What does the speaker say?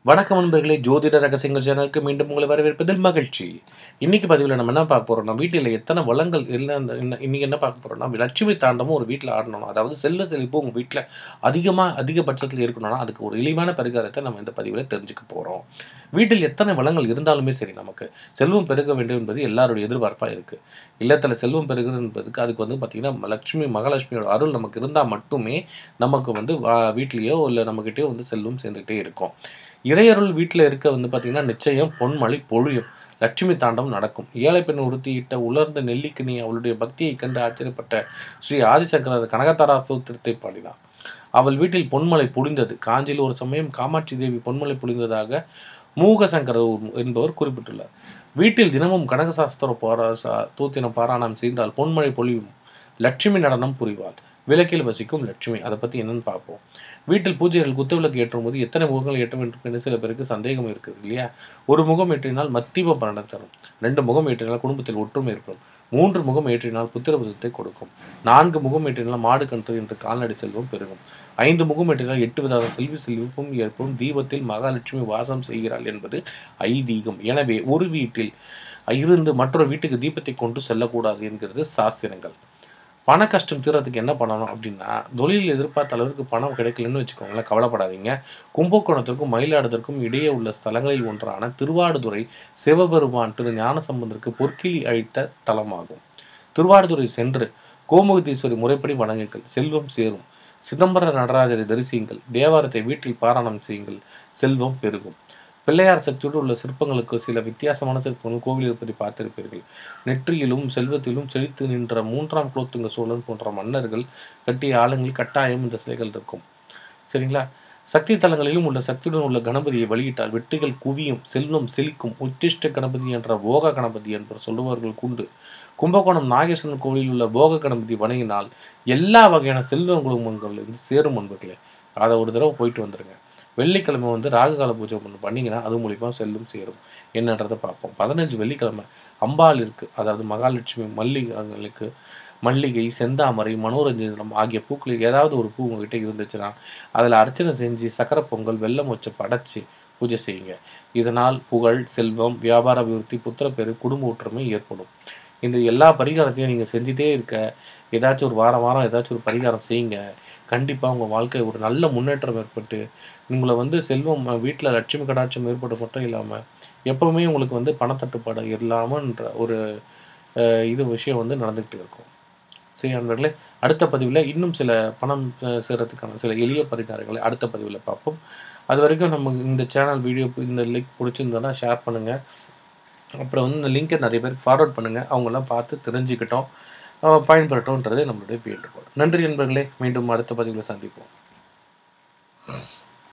வணக்கம் நண்பர்களே ஜோதிட ரகசியங்கள் சேனலுக்கு மீண்டும் உங்களை வரவேற்பதில் மகிழ்ச்சி இன்னைக்கு பதிவில் நம்ம என்ன பார்க்க போறோம்னா வீட்டில் எத்தனை வளங்கள் இல்லை அந்த இன்ன- இன்னைக்கு என்ன பார்க்க போறோம்னா லட்சுமி தாண்டமும் ஒரு வீட்டில் ஆடணும் அதாவது செல்வ செழிப்பு உங்கள் வீட்டில் அதிகமாக அதிகபட்சத்தில் இருக்கணும்னா அதுக்கு ஒரு எளிமையான பரிகாரத்தை நம்ம இந்த பதிவில் தெரிஞ்சுக்க போகிறோம் வீட்டில் எத்தனை வளங்கள் இருந்தாலுமே சரி நமக்கு செல்வம் பெருக வேண்டும் என்பது எல்லாருடைய எதிர்பார்ப்பாக இருக்குது இல்லத்தில் செல்வம் பெருகிறது என்பதுக்கு அதுக்கு வந்து பார்த்திங்கன்னா லட்சுமி மகாலட்சுமியோட அருள் நமக்கு இருந்தால் மட்டுமே நமக்கு வந்து வா- வீட்லேயோ இல்லை நம்மக்கிட்டேயோ வந்து செல்வம் சேர்ந்துக்கிட்டே இருக்கும் இறையருள் வீட்டில் இருக்க வந்து பார்த்திங்கன்னா நிச்சயம் பொன்மழை பொழியும் லட்சுமி தாண்டவம் நடக்கும் ஏழை பெண் உறுத்தியிட்ட உலர்ந்த நெல்லிக்கனி அவளுடைய பக்தியை கண்டு ஆச்சரியப்பட்ட ஸ்ரீ ஆதிசங்கரர் கனகதாரா சூத்திரத்தை பாடினார் அவள் வீட்டில் பொன்மலை பொழிந்தது காஞ்சியில் ஒரு சமயம் காமாட்சி தேவி பொன்மலை பொழிந்ததாக மூகசங்கரர் என்பவர் குறிப்பிட்டுள்ளார் வீட்டில் தினமும் கனகசாஸ்திர பாரா சா- தூத்தின பாராயணம் செய்தால் பொன்மழை பொழியும் லட்சுமி நடனம் புரிவாள் விளக்கில் வசிக்கும் லட்சுமி அதை பற்றி என்னன்னு பார்ப்போம் வீட்டில் பூஜைகள் குத்துவிளக்கு ஏற்றும் போது எத்தனை முகங்கள் ஏற்ற வேண்டும் என்று சில பேருக்கு சந்தேகம் இருக்குது இல்லையா ஒரு முகம் ஏற்றினால் மத்திய பலனை தரும் ரெண்டு முகம் ஏற்றினால் குடும்பத்தில் ஒற்றுமை ஏற்படும் மூன்று முகம் ஏற்றினால் புத்திரபுதத்தை கொடுக்கும் நான்கு முகம் ஏற்றினால் மாடு கன்று என்று கால்நடை செல்வம் பெருகும் ஐந்து முகம் ஏற்றினால் எட்டு விதமான செல்வி செல்வமும் ஏற்படும் தீபத்தில் மகாலட்சுமி வாசம் செய்கிறாள் என்பது ஐதீகம் எனவே ஒரு வீட்டில் இருந்து மற்றொரு வீட்டுக்கு தீபத்தை கொண்டு செல்லக்கூடாது என்கிறது சாஸ்திரங்கள் பண கஷ்டம் தீர்றதுக்கு என்ன பண்ணணும் அப்படின்னா தொழில் எதிர்பார்த்த அளவுக்கு பணம் கிடைக்கலன்னு வச்சுக்கோங்களேன் கவலைப்படாதீங்க கும்பகோணத்திற்கும் மயிலாடுதற்கும் இடையே உள்ள ஸ்தலங்களில் ஒன்றான திருவாடுதுறை சிவபெருமான் திரு ஞானசம்பந்தருக்கு பொற்கிளி அழித்த தலமாகும் திருவாடுதுறை சென்று கோமுகதீஸ்வரி முறைப்படி வணங்குங்கள் செல்வம் சேரும் சிதம்பர நடராஜரை தரிசியுங்கள் தேவாரத்தை வீட்டில் பாராயணம் செய்யுங்கள் செல்வம் பெருகும் பிள்ளையார் சக்தியோடு உள்ள சிற்பங்களுக்கு சில வித்தியாசமான சிற்பங்கள் கோவில் இருப்பதை பார்த்திருப்பீர்கள் நெற்றியிலும் செல்வத்திலும் செழித்து நின்ற மூன்றாம் குலோத்துங்க சோழன் போன்ற மன்னர்கள் கட்டிய ஆளுங்கள் கட்டாயம் இந்த சிலைகள் இருக்கும் சரிங்களா சக்தி தலங்களிலும் உள்ள சக்தியுடன் உள்ள கணபதியை வழியிட்டால் வெற்றிகள் குவியும் செல்வம் செழிக்கும் உச்சிஷ்ட கணபதி என்ற போக கணபதி என்று சொல்லுபவர்கள் உண்டு கும்பகோணம் நாகேஸ்வரன் கோவிலில் உள்ள போக கணபதி வணங்கினால் எல்லா வகையான செல்வங்களும் உங்களுக்கு வந்து சேரும் நண்பர்களே அதை ஒரு தடவை போயிட்டு வந்துருங்க வெள்ளிக்கிழமை வந்து ராகுகால பூஜை ஒன்று பண்ணிங்கன்னா அது மூலிமா செல்லும் சேரும் என்னன்றதை பார்ப்போம் பதினஞ்சு வெள்ளிக்கிழமை அம்பாள் இருக்குது அதாவது மகாலட்சுமி மல்லிகைகளுக்கு மல்லிகை செந்தாமரை மனோரஞ்சனம் ஆகிய பூக்களில் ஏதாவது ஒரு பூ உங்ககிட்ட இருந்துச்சுன்னா அதில் அர்ச்சனை செஞ்சு சக்கரை பொங்கல் வெள்ளம் வச்சு படைச்சு பூஜை செய்யுங்க இதனால் புகழ் செல்வம் வியாபார அபிவிருத்தி புத்திரப்பேறு குடும்ப ஒற்றுமை ஏற்படும் இந்த எல்லா பரிகாரத்தையும் நீங்கள் செஞ்சுட்டே இருக்க ஏதாச்சும் ஒரு வாரம் வாரம் ஏதாச்சும் ஒரு பரிகாரம் செய்யுங்க கண்டிப்பாக உங்கள் வாழ்க்கை ஒரு நல்ல முன்னேற்றம் ஏற்பட்டு உங்களை வந்து செல்வம் வீட்டில் லட்சுமி கடாட்சம் ஏற்பட மட்டும் இல்லாமல் எப்போவுமே உங்களுக்கு வந்து பணத்தட்டுப்பாடு இல்லாமன்ற ஒரு அஹ், இது விஷயம் வந்து நடந்துக்கிட்டு இருக்கும் சரி நண்பர்களே அடுத்த பதிவில் இன்னும் சில பணம் அஹ், சேர்றதுக்கான சில எளிய பரிகாரங்களை அடுத்த பதிவில் பார்ப்போம் அது வரைக்கும் நம்ம இந்த சேனல் வீடியோ இந்த லிங்க் பிடிச்சிருந்தோன்னா ஷேர் பண்ணுங்கள் அப்புறம் வந்து இந்த லிங்கை நிறைய பேருக்கு ஃபார்வர்ட் பண்ணுங்கள் அவங்கெல்லாம் பார்த்து தெரிஞ்சுக்கிட்டோம் அஹ், பயன்பெறட்டும்ன்றதே நம்மளுடைய வேண்டுகோள் நன்றி நண்பர்களே மீண்டும் அடுத்த பதிவில் சந்திப்போம்